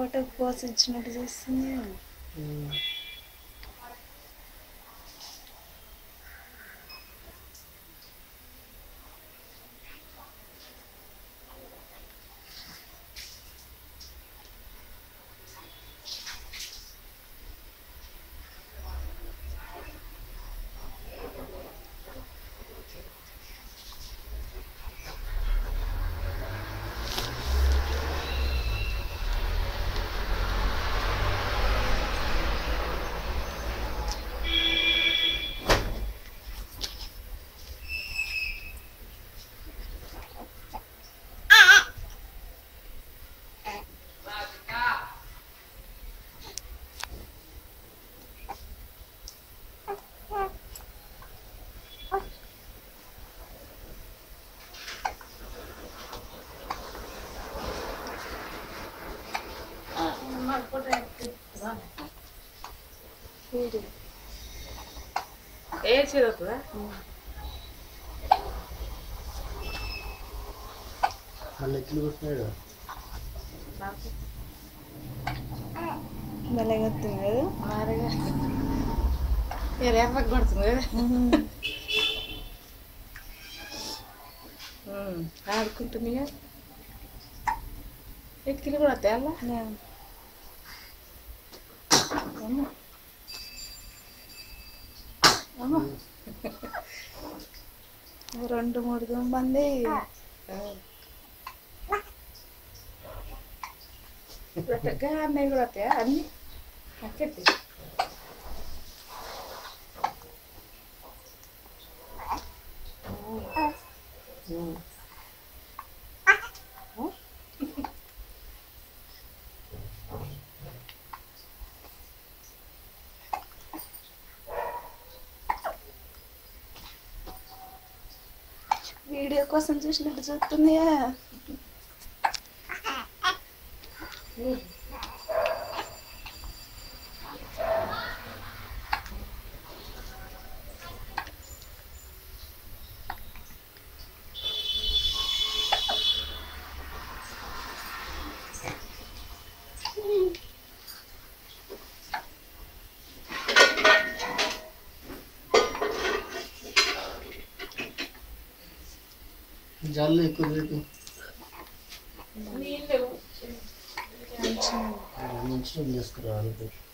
ఫోటోకి పోసి ఇచ్చినట్టు చేస్తుంది వీడియో ఏ చదువుతుందా మళ్ళీ ఎట్లు కొట్టినాడు భలే వస్తుంది కదా మారగా ఏ రేపకి కొడుతుంది కదా ఉమ్, ఆడుకుంటుంది కదా ఎక్కిలు కూడా వస్తాయి అలా అమ్మ అమ్మ రెండు మూడు మంది పెట్టగా అన్నయ్య కూడా వస్తాయా అన్ని అక్కటి వీడియో కోసం చూసినట్టు చూస్తుంది కదా జల్లు ఎక్కువ రేటు నీళ్ళు మంచిగా చేసుకురావాలి